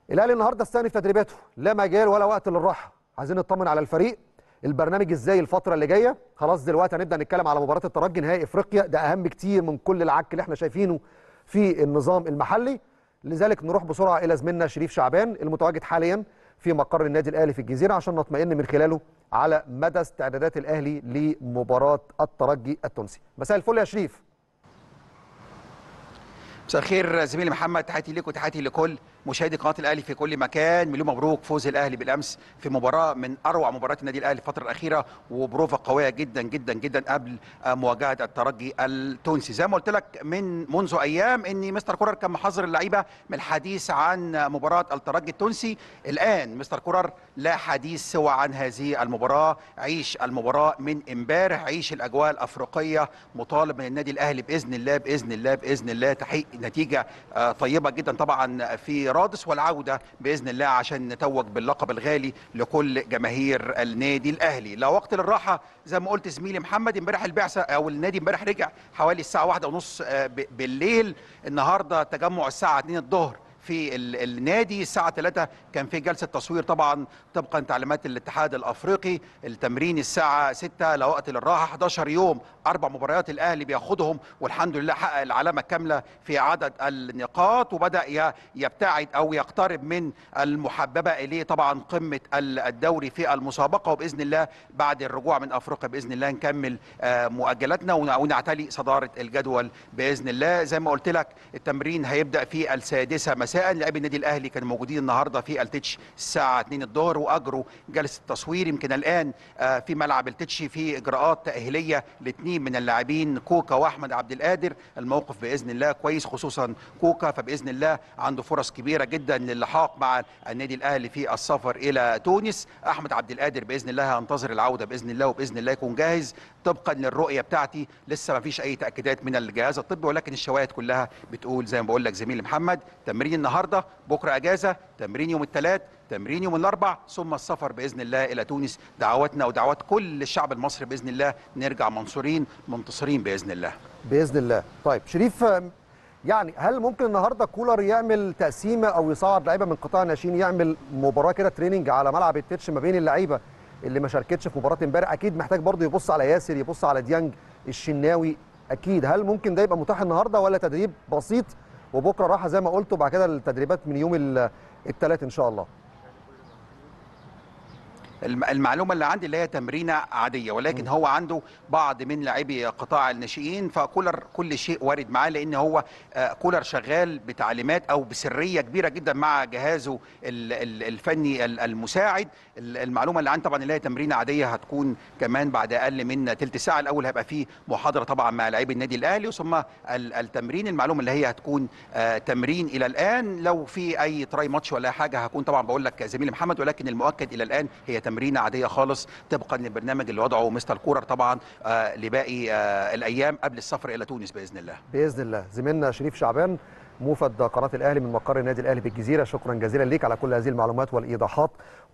الاهلي النهارده استأنف تدريباته لا مجال ولا وقت للراحه عايزين نطمن على الفريق البرنامج ازاي الفتره اللي جايه خلاص دلوقتي هنبدا نتكلم على مباراه الترجي نهائي افريقيا ده اهم كتير من كل العك اللي احنا شايفينه في النظام المحلي لذلك نروح بسرعه الى زميلنا شريف شعبان المتواجد حاليا في مقر النادي الاهلي في الجزيره عشان نطمئن من خلاله على مدى استعدادات الاهلي لمباراه الترجي التونسي مساء الفل يا شريف مساء الخير زميلي محمد تحياتي لك وتحياتي لكل مشاهدي قناه الاهلي في كل مكان مليون مبروك فوز الاهلي بالامس في مباراه من اروع مباريات النادي الاهلي الفتره الاخيره وبروفه قويه جدا جدا جدا قبل مواجهه الترجي التونسي زي ما قلت لك من منذ ايام ان مستر كورر كان محذر اللعيبه من الحديث عن مباراه الترجي التونسي الان مستر كورر لا حديث سوى عن هذه المباراه عيش المباراه من امبارح عيش الاجواء الافريقيه مطالب من النادي الاهلي باذن الله باذن الله باذن الله تحقيق نتيجه طيبه جدا طبعا في رادس والعوده باذن الله عشان نتوج باللقب الغالي لكل جماهير النادي الاهلي لا وقت للراحه زي ما قلت زميلي محمد امبارح البعثه او النادي امبارح رجع حوالي الساعه واحدة ونص بالليل النهارده تجمع الساعه 2 الظهر في النادي الساعة 3 كان في جلسة تصوير طبعا طبقا تعليمات الاتحاد الأفريقي التمرين الساعة 6 لا وقت للراحة 11 يوم أربع مباريات الأهلي بياخدهم والحمد لله حقق العلامة الكاملة في عدد النقاط وبدأ يبتعد أو يقترب من المحببة إليه طبعا قمة الدوري في المسابقة وبإذن الله بعد الرجوع من أفريقيا بإذن الله نكمل مؤجلاتنا ونعتلي صدارة الجدول بإذن الله زي ما قلت لك التمرين هيبدأ في السادسة مساء مساء لاعبي النادي الاهلي كانوا موجودين النهارده في التتش الساعه 2 الظهر واجروا جلسه تصوير يمكن الان في ملعب التتش في اجراءات تاهيليه لاثنين من اللاعبين كوكا واحمد عبد القادر الموقف باذن الله كويس خصوصا كوكا فباذن الله عنده فرص كبيره جدا للحاق مع النادي الاهلي في السفر الى تونس احمد عبد القادر باذن الله هينتظر العوده باذن الله وباذن الله يكون جاهز طبقا للرؤيه بتاعتي لسه ما فيش اي تاكيدات من الجهاز الطبي ولكن الشواهد كلها بتقول زي ما بقول لك زميلي محمد تمرين النهارده بكره اجازه تمرين يوم الثلاث تمرين يوم الاربع ثم السفر باذن الله الى تونس دعواتنا ودعوات كل الشعب المصري باذن الله نرجع منصورين منتصرين باذن الله باذن الله طيب شريف يعني هل ممكن النهارده كولر يعمل تقسيمه او يصعد لعيبه من قطاع الناشئين يعمل مباراه كده تريننج على ملعب التتش ما بين اللعيبه اللي ما شاركتش في مباراه امبارح اكيد محتاج برضه يبص على ياسر يبص على ديانج الشناوي اكيد هل ممكن ده يبقى متاح النهارده ولا تدريب بسيط وبكره راحه زي ما قلت وبعد كده التدريبات من يوم الثلاث ان شاء الله المعلومه اللي عندي اللي هي تمرينه عاديه ولكن هو عنده بعض من لاعبي قطاع الناشئين فكولر كل شيء وارد معاه لان هو كولر شغال بتعليمات او بسريه كبيره جدا مع جهازه الفني المساعد المعلومه اللي عندي طبعا اللي هي تمرينه عاديه هتكون كمان بعد اقل من ثلث ساعه الاول هيبقى فيه محاضره طبعا مع لاعبي النادي الاهلي ثم التمرين المعلومه اللي هي هتكون تمرين الى الان لو في اي تراي ماتش ولا حاجه هكون طبعا بقول لك زميلي محمد ولكن المؤكد الى الان هي تمرينه عاديه خالص طبقا للبرنامج اللي وضعه مستر كورر طبعا آه لباقي آه الايام قبل السفر الى تونس باذن الله باذن الله زميلنا شريف شعبان موفد قناه الاهلي من مقر النادي الاهلي بالجزيره شكرا جزيلا ليك على كل هذه المعلومات والايضاحات